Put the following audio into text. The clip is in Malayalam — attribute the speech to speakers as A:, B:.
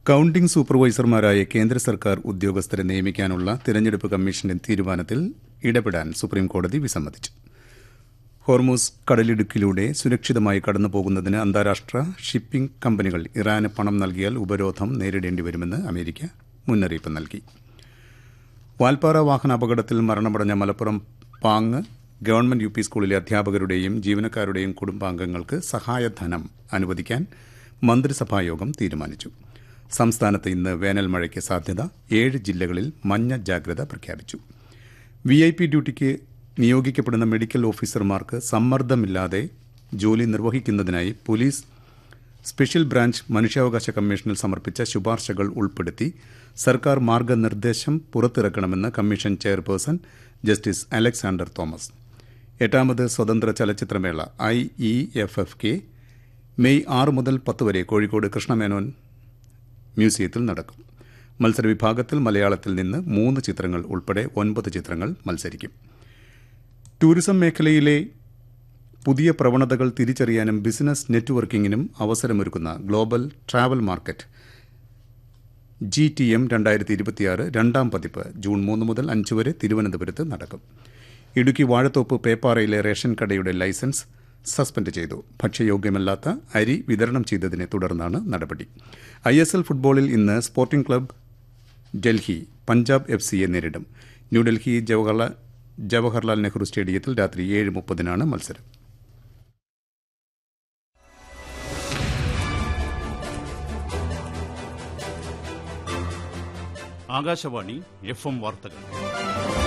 A: കൌണ്ടിംഗ് സൂപ്പർവൈസർമാരായ കേന്ദ്ര സർക്കാർ ഉദ്യോഗസ്ഥരെ നിയമിക്കാനുള്ള തിരഞ്ഞെടുപ്പ് കമ്മീഷന്റെ തീരുമാനത്തിൽ ഇടപെടാൻ സുപ്രീംകോടതി വിസമ്മതിച്ചു ഹോർമൂസ് കടലിടുക്കിലൂടെ സുരക്ഷിതമായി കടന്നുപോകുന്നതിന് അന്താരാഷ്ട്ര ഷിപ്പിംഗ് കമ്പനികൾ ഇറാന് പണം നൽകിയാൽ ഉപരോധം നേരിടേണ്ടി വരുമെന്ന് അമേരിക്ക മുന്നറിയിപ്പ് നൽകി വാൽപ്പാറ വാഹനാപകടത്തിൽ മരണമടഞ്ഞ Malappuram Pang government U P സ്കൂളിലെ അധ്യാപകരുടെയും ജീവനക്കാരുടെയും കുടുംബാംഗങ്ങൾക്ക് സഹായധനം അനുവദിക്കാൻ മന്ത്രിസഭായോഗം തീരുമാനിച്ചു സംസ്ഥാനത്ത് ഇന്ന് വേനൽ മഴയ്ക്ക് സാധ്യത ഏഴ് ജില്ലകളിൽ മഞ്ഞ ജാഗ്രത പ്രഖ്യാപിച്ചു വി ഐ പി ഡ്യൂട്ടിക്ക് നിയോഗിക്കപ്പെടുന്ന മെഡിക്കൽ ഓഫീസർമാർക്ക് സമ്മർദ്ദമില്ലാതെ ജോലി നിർവഹിക്കുന്നതിനായി പോലീസ് സ്പെഷ്യൽ ബ്രാഞ്ച് മനുഷ്യാവകാശ കമ്മീഷനിൽ സമർപ്പിച്ച ശുപാർശകൾ ഉൾപ്പെടുത്തി സർക്കാർ മാർഗനിർദ്ദേശം പുറത്തിറക്കണമെന്ന് commission chairperson justice Alexander Thomas എട്ടാമത് സ്വതന്ത്ര ചലച്ചിത്രമേള I E F F K May ആറ് മുതൽ പത്ത് വരെ കോഴിക്കോട് കൃഷ്ണമേനോൻ മ്യൂസിയത്തിൽ നടക്കും മത്സരവിഭാഗത്തിൽ മലയാളത്തിൽ നിന്ന് മൂന്ന് ചിത്രങ്ങൾ ഉൾപ്പെടെ ഒൻപത് ചിത്രങ്ങൾ മത്സരിക്കും ടൂറിസം മേഖലയിലെ പുതിയ പ്രവണതകൾ തിരിച്ചറിയാനും ബിസിനസ് നെറ്റ്വർക്കിംഗിനും അവസരമൊരുക്കുന്ന global travel market G T M രണ്ടായിരത്തി ഇരുപത്തിയാറ് രണ്ടാം പതിപ്പ് ജൂൺ മൂന്ന് മുതൽ അഞ്ച് വരെ തിരുവനന്തപുരത്ത് നടക്കും ഇടുക്കി വാഴത്തോപ്പ് പേപ്പാറയിലെ റേഷൻ കടയുടെ ലൈസൻസ് സസ്പെൻഡ് ചെയ്തു ഭക്ഷ്യയോഗ്യമല്ലാത്ത അരി വിതരണം ചെയ്തതിനെ തുടർന്നാണ് നടപടി ഐ എസ് എൽ ഫുട്ബോളിൽ ഇന്ന് sporting club Delhi Punjab F സിയെ നേരിടും ന്യൂഡൽഹി ജവഹർലാൽ ജവഹർലാൽ നെഹ്റു സ്റ്റേഡിയത്തിൽ രാത്രി ഏഴ് മുപ്പതിനാണ് മത്സരം
B: ആകാശവാണി എഫ് എം വാർത്തകൾ